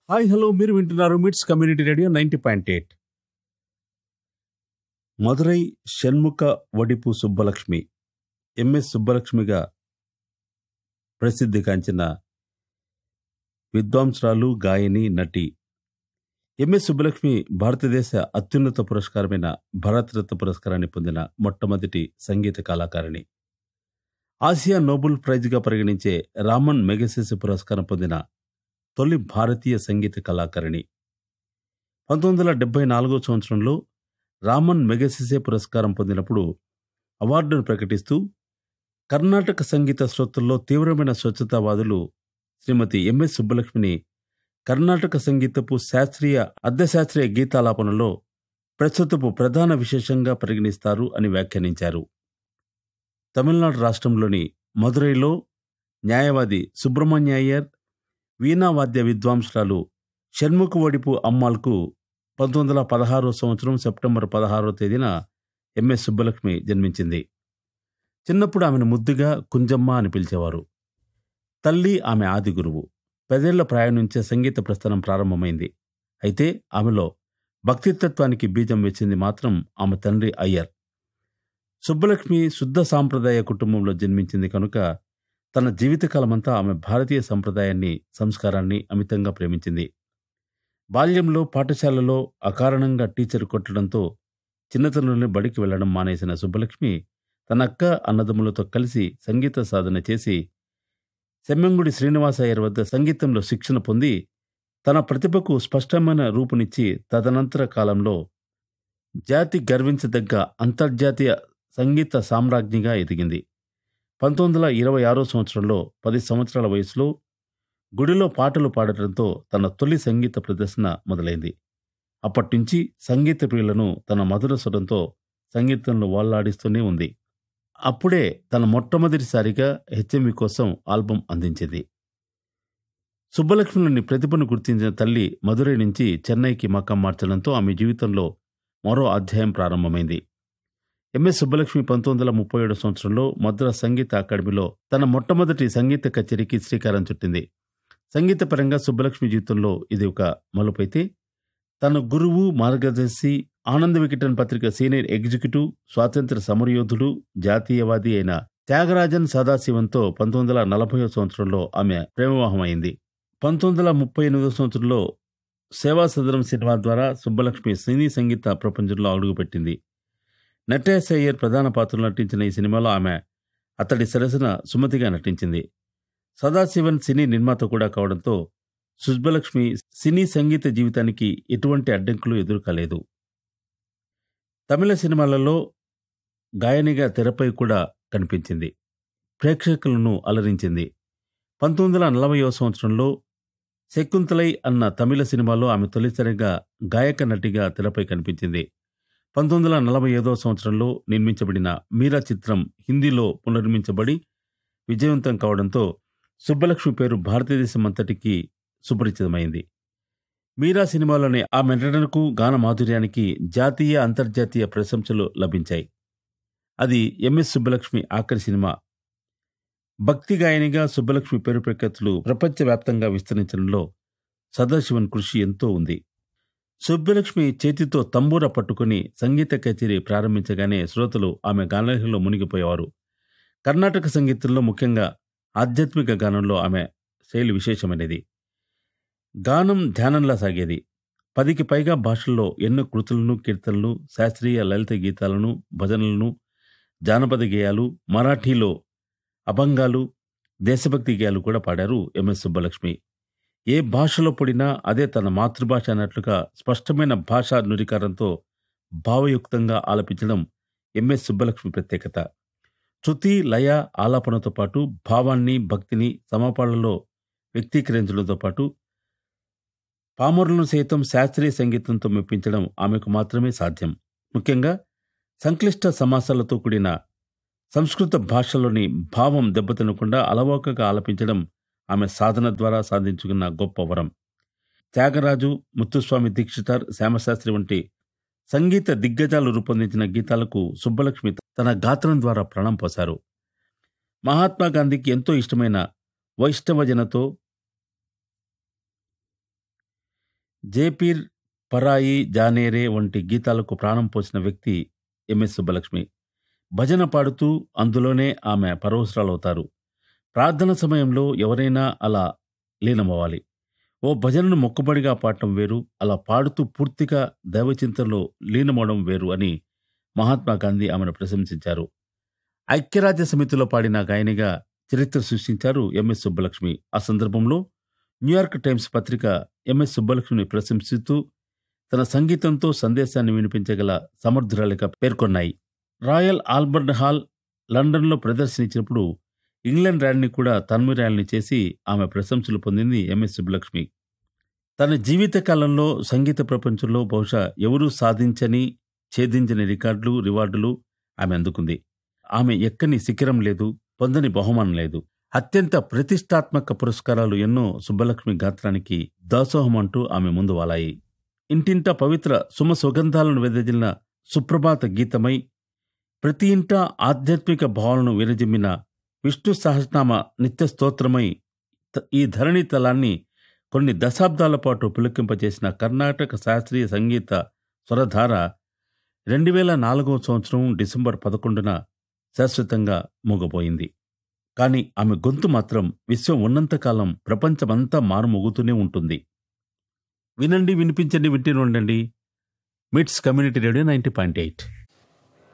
hi hello మీరు వింటున్నారు MITS community radio ninety point eight Madurai Shanmukha Vadivu Subbulakshmi MS సుబ్బలక్ష్మిగా ప్రసిద్ధిగాంచిన విద్వాంసురాలు గాయని నటి ఎంఎస్ సుబ్బలక్ష్మి భారతదేశ అత్యున్నత పురస్కారమైన భారతరత్న పురస్కారాన్ని పొందిన మొట్టమొదటి సంగీత కళాకారిణి ఆసియా నోబెల్ ప్రైజ్గా పరిగణించే రామన్ మెగసెస్ పురస్కారం పొందిన తొలి భారతీయ సంగీత కళాకారిణి పంతొమ్మిది వందల డెబ్బై నాలుగో సంవత్సరంలో రామన్ మెగసెసే పురస్కారం పొందినప్పుడు అవార్డును ప్రకటిస్తూ కర్ణాటక సంగీత శ్రోతల్లో తీవ్రమైన స్వచ్ఛతావాదులు శ్రీమతి ఎంఎస్ సుబ్బలక్ష్మిని కర్ణాటక సంగీతపు శాస్త్రీయ అర్ధశాస్త్రీయ గీతాలాపనలో ప్రస్తుతపు ప్రధాన విశేషంగా పరిగణిస్తారు అని వ్యాఖ్యానించారు తమిళనాడు రాష్ట్రంలోని మదురైలో న్యాయవాది సుబ్రహ్మణ్య అయ్యర్ వీణావాద్య విద్వాంసురాలు షణ్ముఖ వడిపు అమ్మాల్కు పంతొమ్మిది వందల పదహారో సంవత్సరం సెప్టెంబర్ పదహారో తేదీన ఎంఎస్ సుబ్బలక్ష్మి జన్మించింది చిన్నప్పుడు ఆమెను ముద్దుగా కుంజమ్మ అని పిలిచేవారు తల్లి ఆమె ఆది గురువు పెదేళ్ల ప్రాయం నుంచే సంగీత ప్రస్థానం ప్రారంభమైంది అయితే ఆమెలో భక్తితత్వానికి బీజం వేసింది మాత్రం ఆమె తండ్రి అయ్యర్ సుబ్బలక్ష్మి శుద్ధ సాంప్రదాయ కుటుంబంలో జన్మించింది కనుక తన జీవితకాలమంతా ఆమె భారతీయ సంప్రదాయాన్ని సంస్కారాన్ని అమితంగా ప్రేమించింది బాల్యంలో పాఠశాలలో అకారణంగా టీచర్ కొట్టడంతో చిన్నతనంలోనే బడికి వెళ్లడం మానేసిన సుబ్బలక్ష్మి తన అక్క అన్నదమ్ములతో కలిసి సంగీత సాధన చేసి సెమ్మంగుడి శ్రీనివాసయ్యర్ వద్ద సంగీతంలో శిక్షణ పొంది తన ప్రతిభకు స్పష్టమైన రూపునిచ్చి తదనంతర కాలంలో జాతి గర్వించదగ్గ అంతర్జాతీయ సంగీత సామ్రాజ్ఞిగా ఎదిగింది పంతొమ్మిది వందల ఇరవై ఆరో సంవత్సరంలో పది సంవత్సరాల వయసులో గుడిలో పాటలు పాడటంతో తన తొలి సంగీత ప్రదర్శన మొదలైంది అప్పటినుంచి సంగీత ప్రియులను తన మధుర స్వరంతో సంగీతంలో వాళ్ళాడిస్తూనే ఉంది అప్పుడే తన మొట్టమొదటిసారిగా హెచ్ఎంవి కోసం ఆల్బం అందించింది సుబ్బలక్ష్మిలోని ప్రతిభను గుర్తించిన తల్లి మధురై నుంచి చెన్నైకి మకం మార్చడంతో ఆమె జీవితంలో మరో అధ్యాయం ప్రారంభమైంది ఎంఎస్ సుబ్బలక్ష్మి పంతొమ్మిది వందల ముప్పై ఏడు సంవత్సరంలో మద్రాస్ సంగీత అకాడమీలో తన మొట్టమొదటి సంగీత కచేరీకి శ్రీకారం చుట్టింది సంగీతపరంగా సుబ్బలక్ష్మి జీవితంలో ఇది ఒక మలుపైతే తన గురువు మార్గదర్శి ఆనంద వికటన్ పత్రిక సీనియర్ ఎగ్జిక్యూటివ్ స్వాతంత్ర సమరయోధుడు జాతీయవాది అయిన త్యాగరాజన్ సదాశివంతో పంతొమ్మిది వందల నలభై సంవత్సరంలో ఆమె ప్రేమవివాహమైంది పంతొమ్మిది వందల ముప్పై ఎనిమిదో సంవత్సరంలో సేవా సదనం సినిమా ద్వారా సుబ్బలక్ష్మి సినీ సంగీత ప్రపంచంలో అడుగుపెట్టింది నటేశ్ అయ్యర్ ప్రధాన పాత్రలో నటించిన ఈ సినిమాలో ఆమె అతడి సరసన సుమతిగా నటించింది సదాశివన్ సినీ నిర్మాత కూడా కావడంతో సుబ్బలక్ష్మి సినీ సంగీత జీవితానికి ఎటువంటి అడ్డంకులు ఎదురుకాలేదు తమిళ సినిమాలలో గాయనిగా తెరపై కూడా కనిపించింది ప్రేక్షకులను అలరించింది పంతొమ్మిది వందల నలభైవ సంవత్సరంలో శకుంతలై అన్న తమిళ సినిమాలో ఆమె తొలిసారిగా గాయక నటిగా తెరపై కనిపించింది పంతొమ్మిది వందల నలభై ఐదో సంవత్సరంలో నిర్మించబడిన మీరా చిత్రం హిందీలో పునర్మించబడి విజయవంతం కావడంతో సుబ్బలక్ష్మి పేరు భారతదేశం అంతటికీ సుపరిచితమైంది మీరా సినిమాలోని ఆమె నటనకు గాన మాధుర్యానికి జాతీయ అంతర్జాతీయ ప్రశంసలు లభించాయి అది ఎంఎస్ సుబ్బలక్ష్మి ఆఖరి సినిమా భక్తి గాయనిగా సుబ్బలక్ష్మి పేరు ప్రఖ్యాతులు ప్రపంచవ్యాప్తంగా విస్తరించడంలో సదాశివన్ కృషి ఎంతో ఉంది సుబ్బలక్ష్మి చేతితో తంబూర పట్టుకుని సంగీత కచేరీ ప్రారంభించగానే శ్రోతలు ఆమె గానలహరిలో మునిగిపోయేవారు కర్ణాటక సంగీతంలో ముఖ్యంగా ఆధ్యాత్మిక గానంలో ఆమె శైలి విశేషమైనది గానం ధ్యానంలా సాగేది పదికి పైగా భాషల్లో ఎన్నో కృతులను కీర్తనలు శాస్త్రీయ లలిత గీతాలను భజనలను జానపద గేయాలు మరాఠీలో అభంగాలు దేశభక్తి గేయాలు కూడా పాడారు ఎంఎస్ సుబ్బలక్ష్మి ఏ భాషలో పడినా అదే తన మాతృభాష అన్నట్లుగా స్పష్టమైన భాషా నురికారంతో భావయుక్తంగా ఆలపించడం ఎంఎస్ సుబ్బలక్ష్మి ప్రత్యేకత శృతి లయ ఆలాపనతో పాటు భావాన్ని భక్తిని సమపాళ్లలో వ్యక్తీకరించడంతో పాటు పామరులను సైతం శాస్త్రీయ సంగీతంతో మెప్పించడం ఆమెకు మాత్రమే సాధ్యం ముఖ్యంగా సంక్లిష్ట సమాసాలతో కూడిన సంస్కృత భాషలోని భావం దెబ్బతినకుండా అలవోకగా ఆలపించడం ఆమె సాధన ద్వారా సాధించుకున్న గొప్ప వరం త్యాగరాజు ముత్తుస్వామి దీక్షితార్ శ్యామశాస్త్రి వంటి సంగీత దిగ్గజాలు రూపొందించిన గీతాలకు సుబ్బలక్ష్మి తన గాత్రం ద్వారా ప్రాణం పోశారు మహాత్మా గాంధీకి ఎంతో ఇష్టమైన వైష్ణవజనతో జేపీర్ పరాయి జానేరే వంటి గీతాలకు ప్రాణం పోసిన వ్యక్తి ఎంఎస్ సుబ్బలక్ష్మి భజన పాడుతూ అందులోనే ఆమె పరవసరాలవుతారు ప్రార్థన సమయంలో ఎవరైనా అలా లీనమవ్వాలి ఓ భజనను మొక్కుబడిగా పాడటం వేరు అలా పాడుతూ పూర్తిగా దైవచింతనలో లీనమవడం వేరు అని మహాత్మా గాంధీ ఆమెను ప్రశంసించారు ఐక్యరాజ్య సమితిలో పాడిన గాయనిగా చరిత్ర సృష్టించారు ఎంఎస్ సుబ్బలక్ష్మి ఆ సందర్భంలో న్యూయార్క్ టైమ్స్ పత్రిక ఎంఎస్ సుబ్బలక్ష్మిని ప్రశంసిస్తూ తన సంగీతంతో సందేశాన్ని వినిపించగల సమర్థురాలిగా పేర్కొన్నాయి రాయల్ ఆల్బర్ట్ హాల్ లండన్లో ప్రదర్శనించినప్పుడు ఇంగ్లాండ్ ర్యాలీని కూడా తన్మరాలిని చేసి ఆమె ప్రశంసలు పొందింది ఎంఎస్ సుబ్బలక్ష్మి తన జీవిత కాలంలో సంగీత ప్రపంచంలో బహుశా ఎవరూ సాధించని ఛేదించని రికార్డులు రివార్డులు ఆమె అందుకుంది ఆమె ఎక్కని శిఖరం లేదు పొందని బహుమానం లేదు అత్యంత ప్రతిష్టాత్మక పురస్కారాలు ఎన్నో సుబ్బలక్ష్మి గాత్రానికి దాసోహం అంటూ ఆమె ముందు వాలాయి ఇంటింట పవిత్ర సుమ సుగంధాలను వెదజల్లిన సుప్రభాత గీతమై ప్రతి ఇంట ఆధ్యాత్మిక భావనను విరజిమ్మిన విష్ణు సహస్రనామ నిత్య స్తోత్రమై త- ఈ ధరణి తలాన్ని కొన్ని దశాబ్దాల పాటు పులకింపచేసిన కర్ణాటక శాస్త్రీయ సంగీత స్వరధార రెండు వేల నాలుగవ సంవత్సరం డిసెంబర్ పదకొండున శాశ్వతంగా మూగపోయింది కానీ ఆమె గొంతు మాత్రం విశ్వం ఉన్నంతకాలం ప్రపంచమంతా మారుమోగుతూనే ఉంటుంది వినండి వినిపించండి వింటూనే ఉండండి MITS community radio ninety point eight